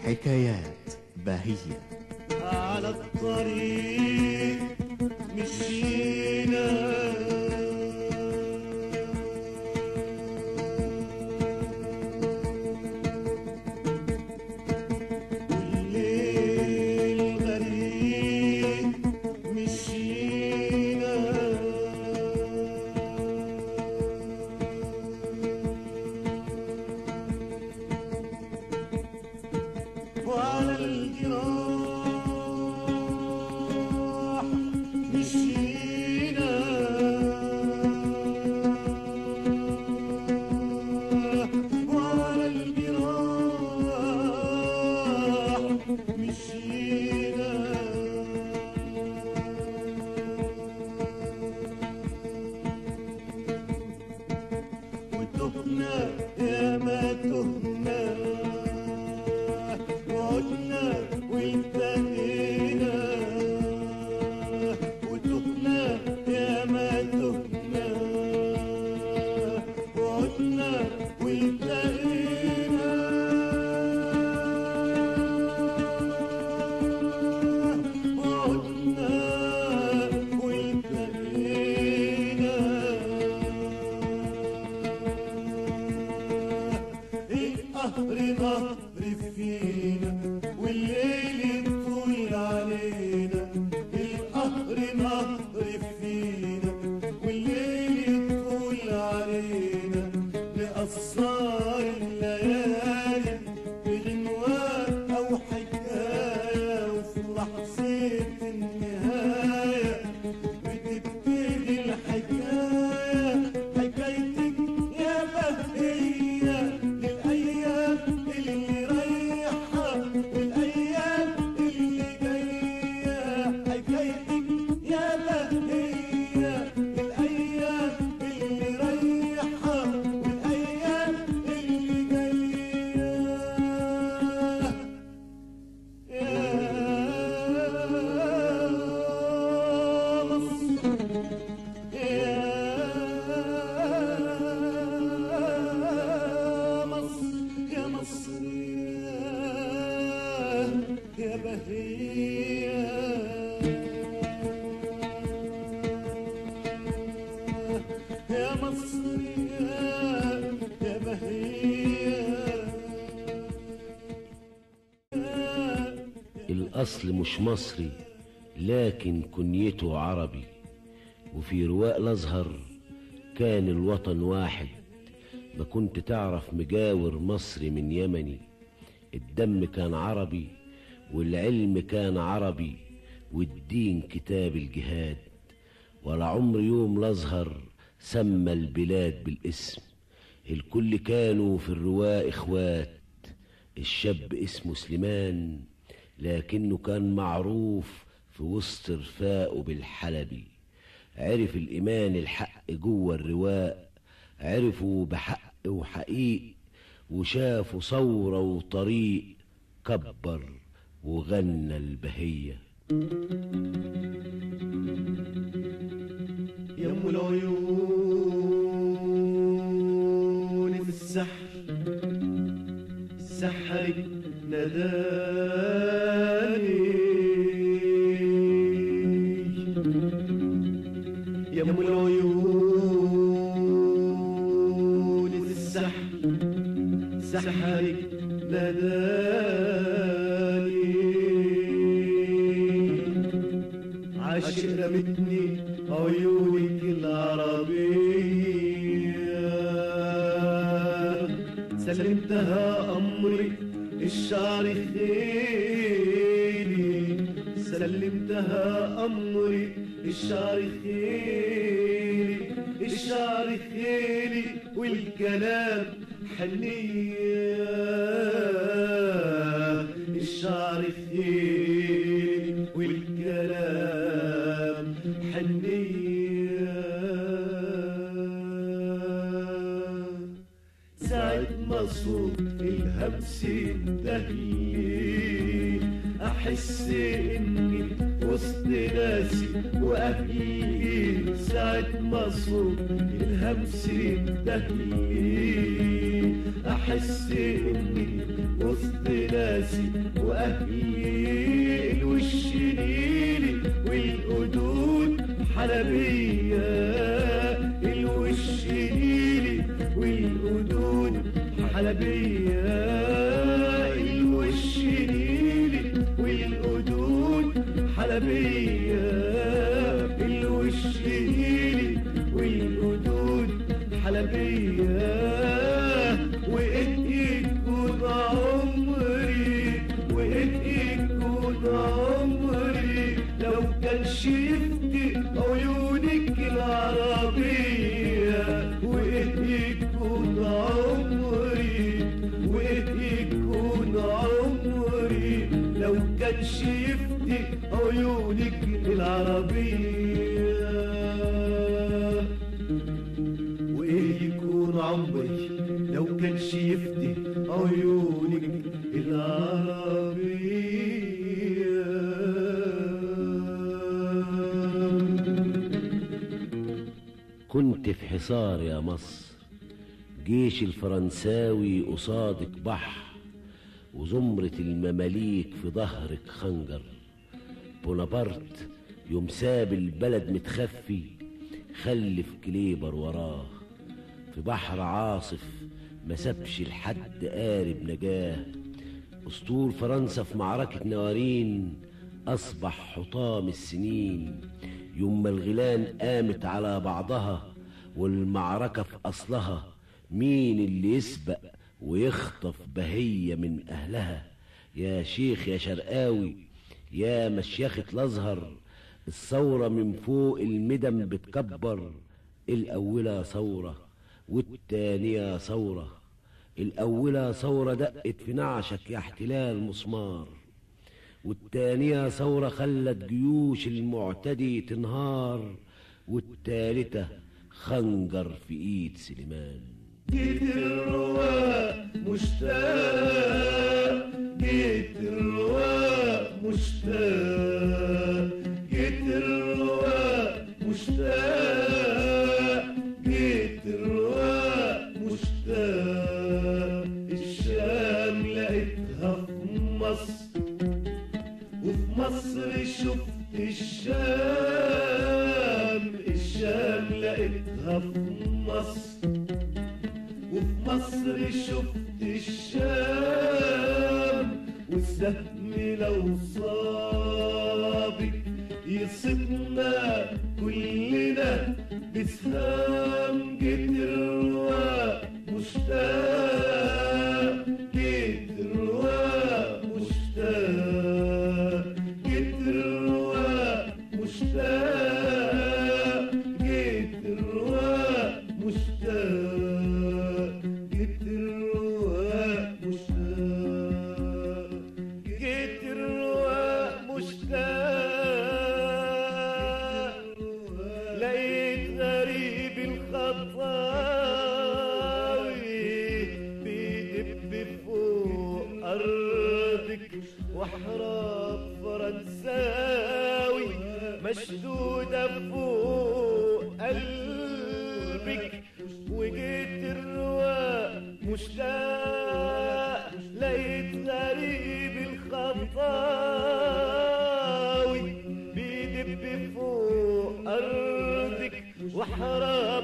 حكايات باهية على الطريق مشينا والليل غريب مشينا وعلى الجراح مشينا وعلى الجراح مشينا وتهنا يا ما تهنا وعدنا والتقينا وتهنا يا ما تهنا وعدنا والتقينا وعدنا والتقينا القهر نهر فينا والليل يطول علينا القهر نهر فينا والليل يطول علينا لأسرار الليالي بغنوات أو حكاية وفي لحظة النهاية بتبتدي الحكاية حكايتك يا بهية للأيام اللي رايحة والأيام اللي جاية حكايتك يا بهية للأيام اللي رايحة والأيام اللي جاية يا مصر يا مصر يا مصر يا بهية يا مصر يا يا بهية الأصل مش مصري لكن كنيته عربي وفي رواق الأزهر كان الوطن واحد ما كنت تعرف مجاور مصري من يمني الدم كان عربي والعلم كان عربي والدين كتاب الجهاد ولا عمر يوم الأزهر سمى البلاد بالاسم الكل كانوا في الرواق إخوات الشاب اسمه سليمان لكنه كان معروف في وسط رفاقه بالحلبي عرف الإيمان الحق جوه الرواق عرفوا بحق وحقيق وشافوا ثورة وطريق كبر وغنى البهية يا ام العيون في السحر سحرك نداني يا ام العيون في السحر سحرك نداني عاشق رمتني عيونك العربية سلمتها أمري الشعر خيلي سلمتها أمري الشعر خيلي الشعر خيلي والكلام حنية الشعر خيلي والكلام حنية ساعة ما صوت الهمس ينتهي أحس إني وسط ناسي وأهلي ساعة ما صوت الهمس ينتهي أحس إني وسط ناسي واهلي الوش نيلي والقدود حلبية الوش نيلي والقدود حلبية الوش نيلي والقدود حلبية الوش نيلي والقدود حلبية وإنت يكون عمري وإنت يكون عمري لو كان شفتي عيونك العربية وإنت يكون عمري وإنت يكون عمري لو كان شفتي عيونك العربية وايه يكون عمري لو كان شيفتي عيونك العربية كنت في حصار يا مصر جيش الفرنساوي قصادك بحر وزمرة المماليك في ظهرك خنجر بونابرت يوم ساب البلد متخفي خلف كليبر وراه في بحر عاصف ما سابش لحد قارب نجاه اسطول فرنسا في معركة نوارين أصبح حطام السنين يوم ما الغيلان قامت على بعضها والمعركة في أصلها مين اللي يسبق ويخطف بهية من أهلها يا شيخ يا شرقاوي يا مشيخة الأزهر الثورة من فوق المدن بتكبر الأولى ثورة والتانية ثورة الأولى ثورة دقت في نعشك يا احتلال مسمار والتانية ثورة خلت جيوش المعتدي تنهار والتالتة خنجر في ايد سليمان جيت الرواق مشتاق جيت الرواق مشتاق جيت الرواق مشتاق جيت الرواق مشتاق الشام لقيتها في مصر وفي مصر شفت الشام الشام لقيتها في مصر وفي مصر شفت الشام والسهم لو صابك يصيبنا كلنا بسهام جيت الرواق مشتاق جيت الرواق مشتاق جيت الرواق مشتاق جيت الرواق مشتاق جيت الرواق مشتاق جيت الرواق مشتاق لقيت غريب الخطاوي بيدب فوق أرضك وحراب فرنساوي مشدودة فوق قلبك وجيت الرواق مشتاق لقيت غريب الخطاوي بيدب فوق أرضك وحراب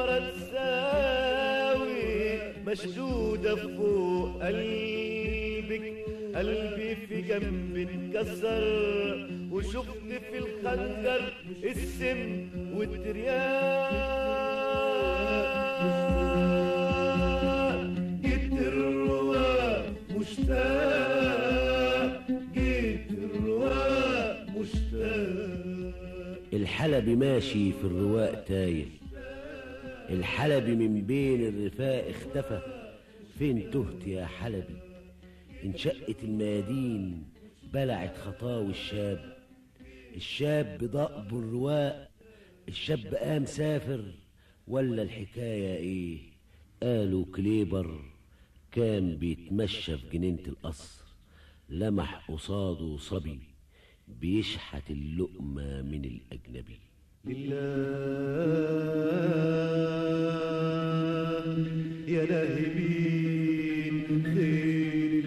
فرنساوي مشدودة فوق قلبك قلبي في جنب انكسر وشفت في الخنجر السم والترياق جيت الرواق مشتاق جيت الرواق مشتاق الحلبي ماشي في الرواق تايه الحلبي من بين الرفاق اختفى فين تهت يا حلبي انشقت الميادين بلعت خطاوي الشاب الشاب ضأب الرواق الشاب قام سافر ولا الحكاية ايه قالوا كليبر كان بيتمشى في جنينة القصر لمح قصاده صبي بيشحت اللقمة من الأجنبي لله يا ناهبين خير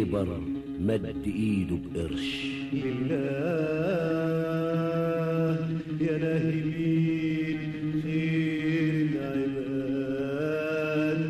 كليبر مد ايده بقرش لله يا ناهبين خير العباد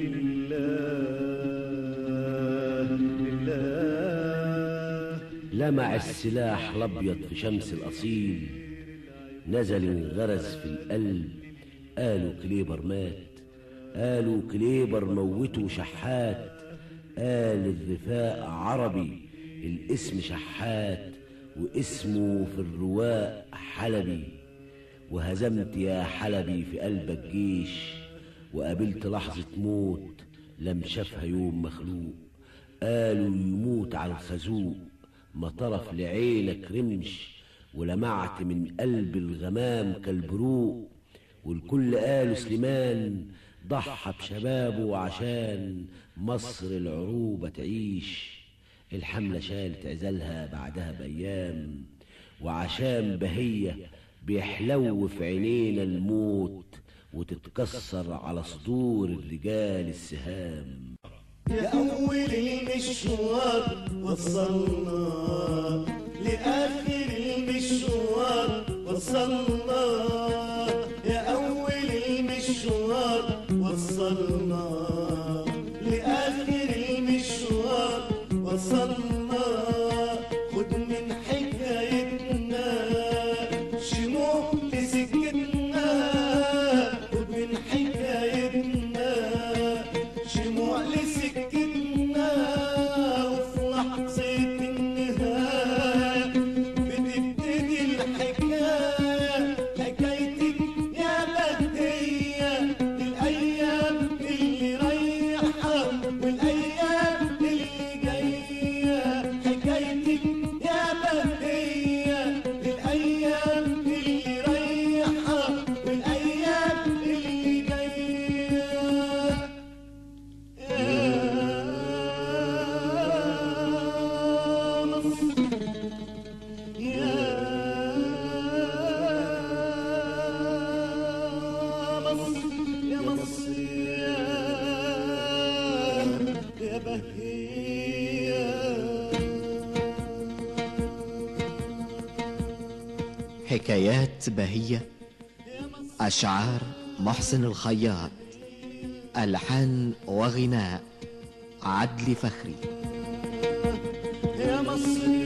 لله لله لمع السلاح الابيض في شمس الاصيل نزل انغرز في القلب قالوا كليبر مات قالوا كليبر موتوا شحات قال الرفاق عربي الاسم شحات واسمه في الرواق حلبي وهزمت يا حلبي في قلبك جيش وقابلت لحظة موت لم شافها يوم مخلوق قالوا يموت على الخازوق ما طرف لعينك رمش ولمعت من قلب الغمام كالبروق والكل قالوا سليمان ضحى بشبابه عشان مصر العروبة تعيش الحملة شالت عزلها بعدها بأيام وعشان بهية بيحلو في عينينا الموت وتتكسر على صدور الرجال السهام يا أول المشوار وصلنا لآخر المشوار وصلنا يا أول المشوار وصلنا لآخر المشوار وصلنا خد من حكايتنا شموع لسكتنا خد من حكايتنا شموع لسكتنا وفي لحظة النهاية بتبتدي الحكاية حكايتك يا بدية الأيام اللي رايحة والأيام اللي جاية حكايتك يا بدية الأيام اللي رايحة والأيام اللي جاية يا مصر يا مصر يا مصر يا يا بهية حكايات بهية أشعار محسن الخياط ألحان وغناء عدلي فخري يا مصر